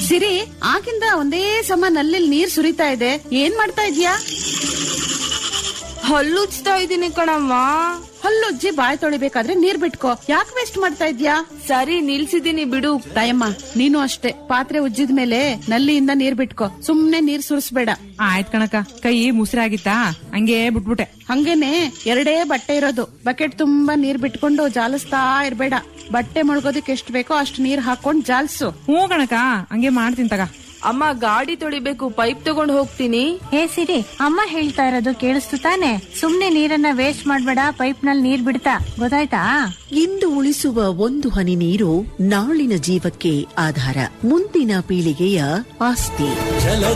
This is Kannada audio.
ಸಿರಿ ಆಗಿಂದ ಒಂದೇ ಸಮ ನಲ್ಲಿ ನೀರ್ ಸುರಿತಾ ಇದೆ ಏನ್ ಮಾಡ್ತಾ ಇದ್ಯಾ ಹಲ್ಲುಚ್ತಾ ಇದೀನಿ ಕಣಮ್ಮ ಹಲ್ಲುಜ್ಜಿ ಬಾಯ್ ತೊಳಿಬೇಕಾದ್ರೆ ನೀರ್ ಬಿಟ್ಕೋ ಯಾಕೆ ವೇಸ್ಟ್ ಮಾಡ್ತಾ ಇದ್ಯಾ ಸರಿ ನಿಲ್ಸಿದೀನಿ ಬಿಡು ತಾಯಮ್ಮ ನೀನು ಅಷ್ಟೇ ಪಾತ್ರೆ ಉಜ್ಜಿದ ಮೇಲೆ ನಲ್ಲಿಯಿಂದ ನೀರ್ ಬಿಟ್ಕೋ ಸುಮ್ನೆ ನೀರ್ ಸುರಿಸ್ಬೇಡ ಆಯ್ತ್ ಕಣಕ ಕೈ ಮುಸ್ರಾಗಿತ್ತಾ ಹಂಗೆ ಬಿಟ್ಬಿಟ್ಟೆ ಹಂಗೇನೆ ಎರಡೇ ಬಟ್ಟೆ ಇರೋದು ಬಕೆಟ್ ತುಂಬಾ ನೀರ್ ಬಿಟ್ಕೊಂಡು ಜಾಲಿಸ್ತಾ ಇರ್ಬೇಡ ಬಟ್ಟೆ ಮುಳುಗೋದಕ್ಕೆ ಎಷ್ಟ್ ಬೇಕೋ ಅಷ್ಟ್ ನೀರ್ ಹಾಕೊಂಡ್ ಜಾಲ್ಸು ಹ್ಞೂ ಕಣಕ ಹಂಗೆ ಮಾಡ್ತೀನಿ ತಗ ಅಮ್ಮ ಗಾಡಿ ತೊಳಿಬೇಕು ಪೈಪ್ ತಗೊಂಡ್ ಹೋಗ್ತೀನಿ ಹೇ ಸಿರಿ ಅಮ್ಮ ಹೇಳ್ತಾ ಇರೋದು ಕೇಳಿಸ್ತು ತಾನೆ ಸುಮ್ನೆ ನೀರನ್ನ ವೇಸ್ಟ್ ಮಾಡ್ಬೇಡ ಪೈಪ್ ನಲ್ಲಿ ನೀರ್ ಬಿಡ್ತಾ ಗೊತ್ತಾಯ್ತಾ ಇಂದು ಉಳಿಸುವ ಒಂದು ಹನಿ ನೀರು ನಾಳಿನ ಜೀವಕ್ಕೆ ಆಧಾರ ಮುಂದಿನ ಪೀಳಿಗೆಯ ಆಸ್ತಿ